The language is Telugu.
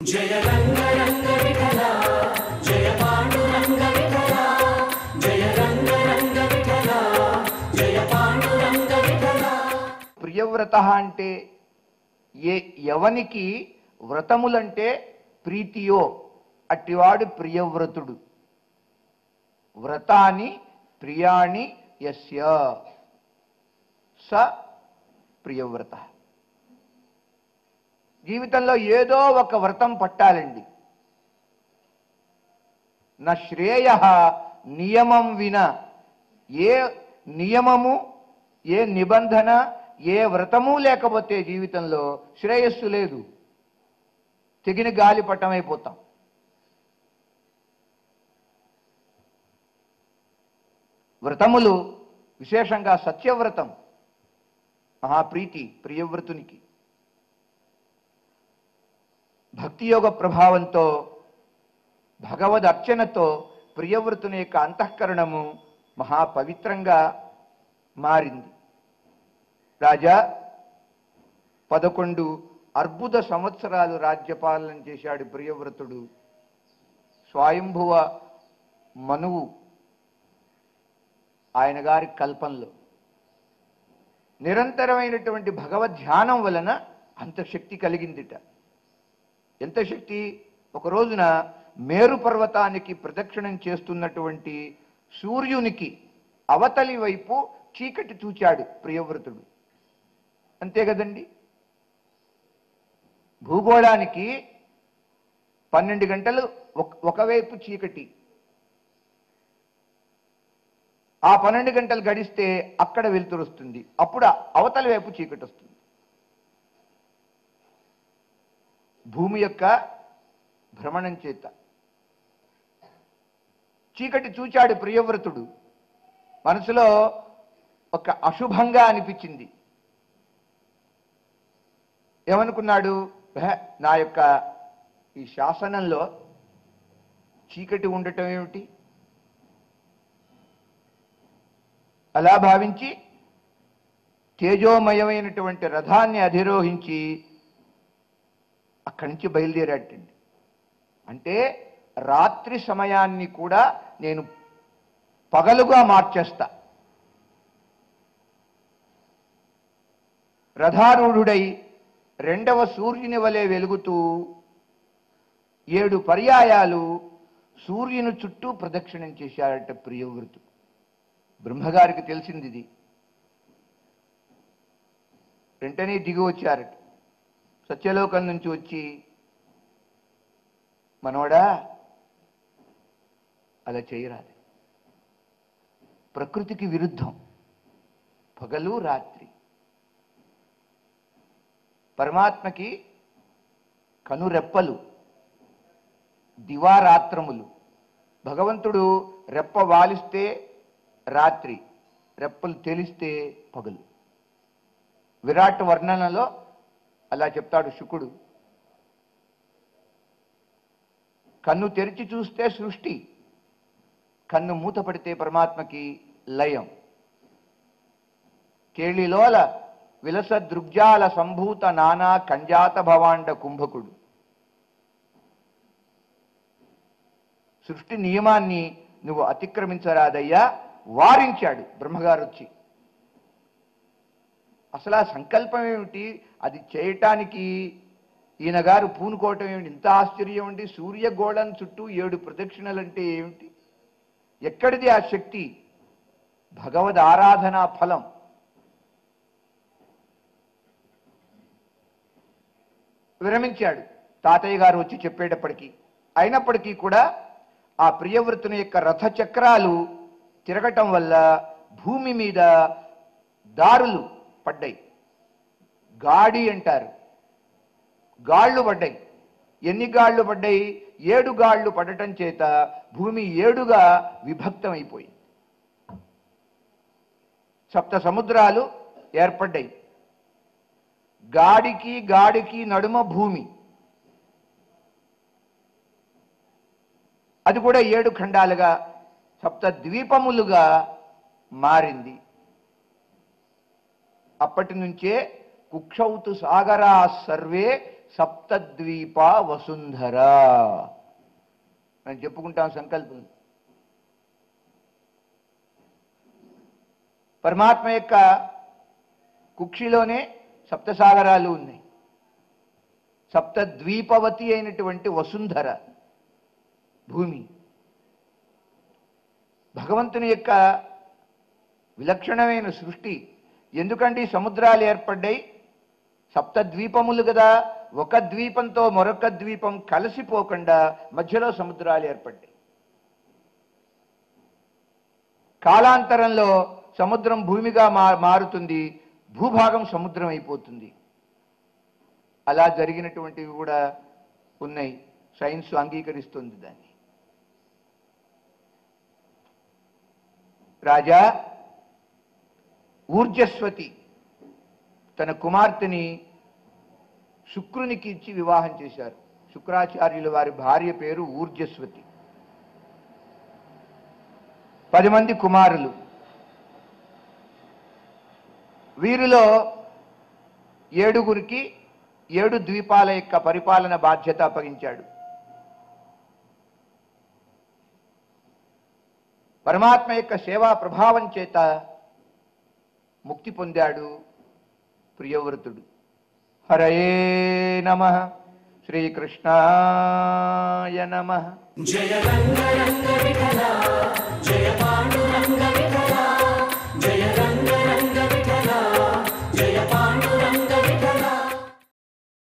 జయ రంగ రంగ విఠల జయ పాండురంగ విఠల జయ రంగ రంగ విఠల జయ పాండురంగ విఠల ప్రియవ్రత అంటే ఏ ఎవనికి వ్రతములంటే ప్రీతియో అట్టివాడు ప్రియవ్రతుడు వ్రతాని ప్రియాణి యస్య స ప్రియవ్రత జీవితంలో ఏదో ఒక వ్రతం పట్టాలండి నా శ్రేయ నియమం విన ఏ నియమము ఏ నిబంధన ఏ వ్రతము లేకపోతే జీవితంలో శ్రేయస్సు లేదు తెగిన గాలి పట్టమైపోతాం వ్రతములు విశేషంగా సత్యవ్రతం మహాప్రీతి ప్రియవ్రతునికి భక్తి యోగ ప్రభావంతో భగవద్ అర్చనతో ప్రియవ్రతుని యొక్క అంతఃకరణము మహాపవిత్రంగా మారింది రాజా పదకొండు అర్బుద సంవత్సరాలు రాజ్యపాలన చేశాడు ప్రియవ్రతుడు స్వయంభువ మనువు ఆయన గారి కల్పంలో నిరంతరమైనటువంటి భగవద్ ధ్యానం వలన అంత శక్తి కలిగిందిట ఎంత శక్తి ఒక రోజున మేరు పర్వతానికి ప్రదక్షిణం చేస్తున్నటువంటి సూర్యునికి అవతలి వైపు చీకటి చూచాడు ప్రియవ్రతుడు అంతే కదండి భూగోళానికి పన్నెండు గంటలు ఒక- ఒకవైపు చీకటి ఆ పన్నెండు గంటలు గడిస్తే అక్కడ వెలుతురు వస్తుంది అప్పుడు ఆ అవతలి వైపు చీకటి వస్తుంది భూమి యొక్క భ్రమణం చేత చీకటి చూచాడు ప్రియవ్రతుడు మనసులో ఒక అశుభంగా అనిపించింది ఏమనుకున్నాడు "హే, నా యొక్క ఈ శాసనంలో చీకటి ఉండటం ఏమిటి అలా భావించి తేజోమయమైనటువంటి రథాన్ని అధిరోహించి అక్కడి నుంచి బయలుదేరాటండి అంటే రాత్రి సమయాన్ని కూడా నేను పగలుగా మార్చేస్తా రథారూఢుడై రెండవ సూర్యుని వలె వెలుగుతూ ఏడు పర్యాయాలు సూర్యుని చుట్టూ ప్రదక్షిణం చేశారట ప్రియవృతు బ్రహ్మగారికి తెలిసింది ఇది వెంటనే దిగి వచ్చారట సత్యలోకం నుంచి వచ్చి మనోడా అలా చేయరాదు ప్రకృతికి విరుద్ధం పగలు రాత్రి పరమాత్మకి కనురెప్పలు దివారాత్రములు భగవంతుడు రెప్ప వాలిస్తే రాత్రి రెప్పలు తెలిస్తే పగలు విరాట్ వర్ణనలో అలా చెప్తాడు శుకుడు కన్ను తెరిచి చూస్తే సృష్టి కన్ను మూత పడితే పరమాత్మకి లయం కేళిలోల విలస దృగ్జాల సంభూత నానా కంజాత భవాండ కుంభకుడు సృష్టి నియమాన్ని నువ్వు అతిక్రమించరాదయ్యా వారించాడు బ్రహ్మగారు వచ్చి అసలు ఆ సంకల్పం ఏమిటి అది చేయటానికి ఈయన గారు పూనుకోవటం ఏమిటి ఇంత ఆశ్చర్యం అండి సూర్యగోళం చుట్టూ ఏడు ప్రదక్షిణలంటే ఏమిటి ఎక్కడిది ఆ శక్తి భగవద్ ఆరాధనా ఫలం విరమించాడు తాతయ్య గారు వచ్చి చెప్పేటప్పటికీ అయినప్పటికీ కూడా ఆ ప్రియవృతుని యొక్క రథ చక్రాలు తిరగటం వల్ల భూమి మీద దారులు పడ్డాయి గాడి అంటారు గాళ్ళు పడ్డాయి ఎన్ని గాళ్ళు పడ్డాయి ఏడు గాళ్ళు పడటం చేత భూమి ఏడుగా విభక్తమైపోయింది సప్త సముద్రాలు ఏర్పడ్డాయి గాడికి గాడికి నడుమ భూమి అది కూడా ఏడు ఖండాలుగా సప్త ద్వీపములుగా మారింది అప్పటి నుంచే కుక్షౌతు సాగరా సర్వే సప్తద్వీప వసుంధర మనం చెప్పుకుంటాం సంకల్పం పరమాత్మ యొక్క కుక్షిలోనే సప్తసాగరాలు ఉన్నాయి సప్తద్వీపవతి అయినటువంటి వసుంధర భూమి భగవంతుని యొక్క విలక్షణమైన సృష్టి ఎందుకంటే ఈ సముద్రాలు ఏర్పడ్డాయి సప్తద్వీపములు కదా ఒక ద్వీపంతో మరొక ద్వీపం కలిసిపోకుండా మధ్యలో సముద్రాలు ఏర్పడ్డాయి కాలాంతరంలో సముద్రం భూమిగా మా మారుతుంది భూభాగం సముద్రం అయిపోతుంది అలా జరిగినటువంటివి కూడా ఉన్నాయి సైన్స్ అంగీకరిస్తుంది దాన్ని రాజా ఊర్జస్వతి తన కుమార్తెని శుక్రునికి ఇచ్చి వివాహం చేశారు శుక్రాచార్యుల వారి భార్య పేరు ఊర్జస్వతి పది మంది కుమారులు వీరిలో ఏడుగురికి ఏడు ద్వీపాల యొక్క పరిపాలన బాధ్యత అప్పగించాడు పరమాత్మ యొక్క సేవా ప్రభావం చేత ముక్తి పొందాడు ప్రియవ్రతుడు హరయే నమ శ్రీకృష్ణాయ నమ జయ రంగ రంగ విఠల జయ పాండురంగ విఠల జయ రంగ